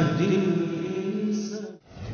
مهد الإنسان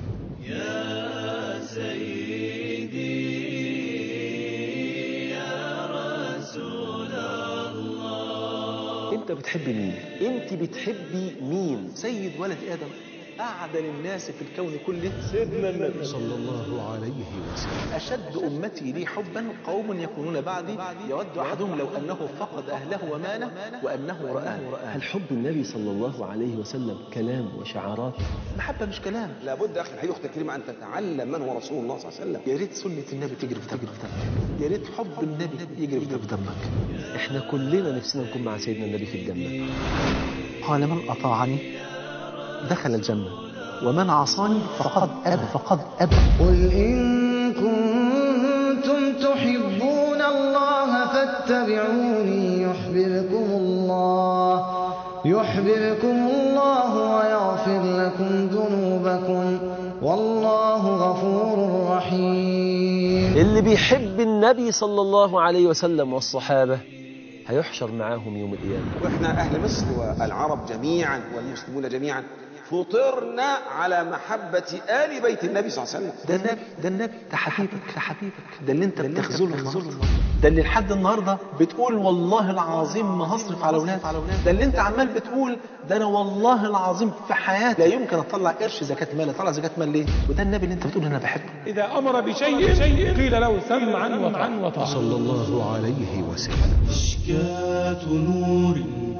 انت بتحب مين انت بتحبي مين سيد ولد ادم اعدل الناس في الكون كله سيدنا النبي صلى الله عليه وسلم اشد امتي لي حبا قوم يكونون بعدي يود احدهم لو انه فقد اهله وماله وانه رآه هل حب النبي صلى الله عليه وسلم كلام وشعارات محبه مش كلام لابد اخي الحقيقه اختي الكريمه ان تتعلم من هو رسول الله صلى الله عليه وسلم يا ريت سنه النبي تجري في دمك يا ريت حب النبي يجري في دمك احنا كلنا نفسنا نكون مع سيدنا النبي في الجنة قال من اطاعني دخل الجنه ومن عصاني فقد ابى فقد ابى قل إن كنتم تحبون الله فاتبعوني يحببكم الله يحببكم الله ويغفر لكم ذنوبكم والله غفور رحيم اللي بيحب النبي صلى الله عليه وسلم والصحابة هيحشر معاهم يوم القيامة واحنا اهل مصر والعرب جميعا والمسلمون جميعا فطرنا على محبة آل بيت النبي صلى الله عليه وسلم ده النبي ده النبي ده حبيبك ده حبيبك ده اللي انت بتخذله النهارده ده اللي لحد النهارده بتقول والله العظيم ما هصرف على اولاد ده اللي انت عمال بتقول ده انا والله العظيم في حياتي لا يمكن اطلع قرش زكاه مال اطلع زكاه مال ليه وده النبي اللي انت بتقول انا بحبه إذا أمر بشيء قيل له سمعا وطاعا وطاعا صلى الله عليه وسلم مشكاة نور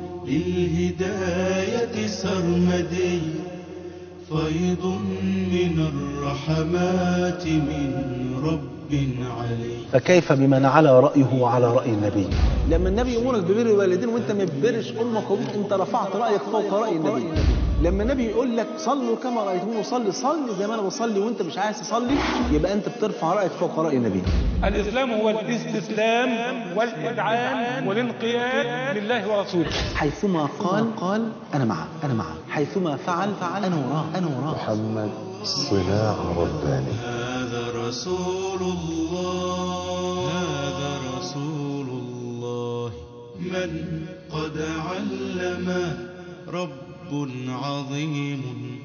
للهداية سرمدي فيض من الرحمات من رب علي فكيف بمن على رايه وعلى راي النبي لما النبي يامرك ببر الوالدين وانت ما بتبرش امك وابوك انت رفعت رايك فوق راي النبي لما النبي يقول لك صلوا كما رايتموني اصلي صلي زي ما انا بصلي وانت مش عايز تصلي يبقى انت بترفع رايك فوق راي النبي الإسلام هو الاستسلام والإذعان والانقياد لله ورسوله حيثما قال قال انا معه انا معه حيثما فعل فعل انا وراه انا وراه محمد صناع رباني هذا رسول الله هذا رسول الله من قد علم رب عظيم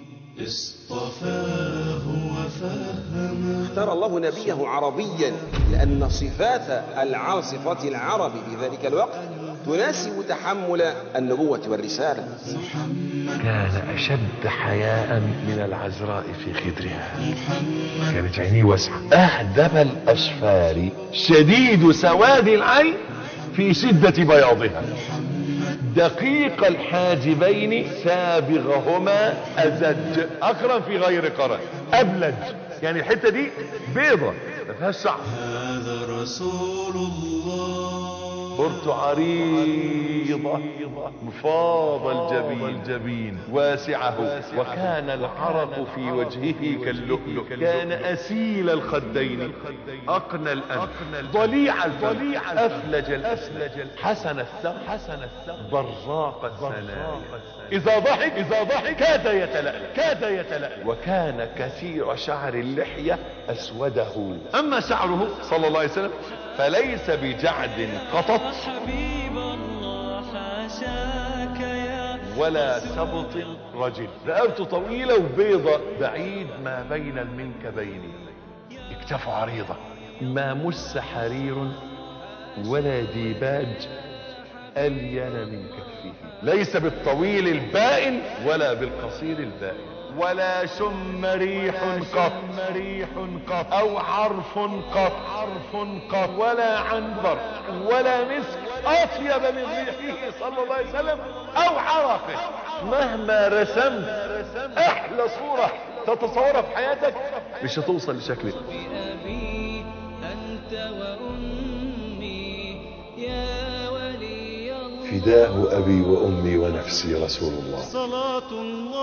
اصطفاه وفهمه اختار الله نبيه عربيا لأن صفات العرب صفات العرب في ذلك الوقت تناسب تحمل النبوة والرسالة كان أشد حياء من العذراء في خدرها كانت عينيه واسعة أهدب الأصفار شديد سواد العين في شدة بياضها دقيق الحاجبين سابغهما أزج أقرن في غير قرن أبلج يعني الحتة دي بيضة ما فيهاش شعر هذا رسول الله برت عريضة مفاض الجبين, الجبين واسعه وكان العرق في وجهه كاللؤلؤ كان أسيل الخدين أقنى الأنف ضليع الفم أفلج الأسلج حسن الثغر حسن الثغر برزاق الثنايا إذا ضحك إذا ضحك كاد يتلألأ كاد يتلألأ وكان كثير شعر اللحية أسوده أما شعره صلى الله عليه وسلم فليس بجعد قطط حبيب الله حاشاك يا ولا سبط رجل رقبته طويلة وبيضة بعيد ما بين المنكبين اكتفه عريضة ما مس حرير ولا ديباج ألين من كفه ليس بالطويل البائن ولا بالقصير البائن ولا شم ريح قط ريح قط او عرف قط عرف قط ولا عنبر ولا مسك اطيب من ريحه صلى الله عليه وسلم او عرقه مهما رسمت احلى صورة تتصورها في حياتك مش هتوصل لشكل بأبي أنت وأمي يا ولي الله فداه ابي وامي ونفسي رسول الله صلاة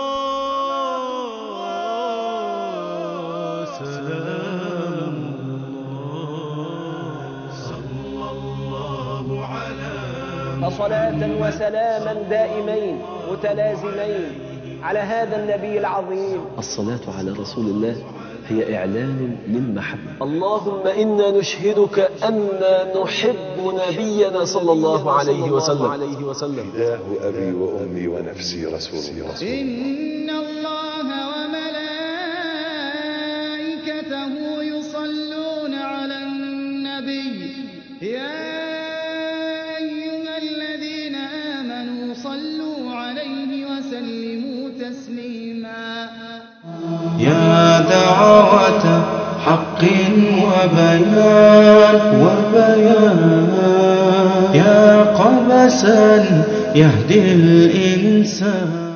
الله سلام الله صلى الله على فصلاة وسلاما دائمين متلازمين على هذا النبي العظيم الصلاة على رسول الله هي إعلان للمحبة اللهم إنا نشهدك أننا نحب نبينا صلى الله عليه وسلم عليه وسلم فداه ابي وامي ونفسي رسول الله إن الله النبي يا أيها الذين آمنوا صلوا عليه وسلموا تسليما يا دعوة حق وبيان وبيان يا قبسا يهدي الإنسان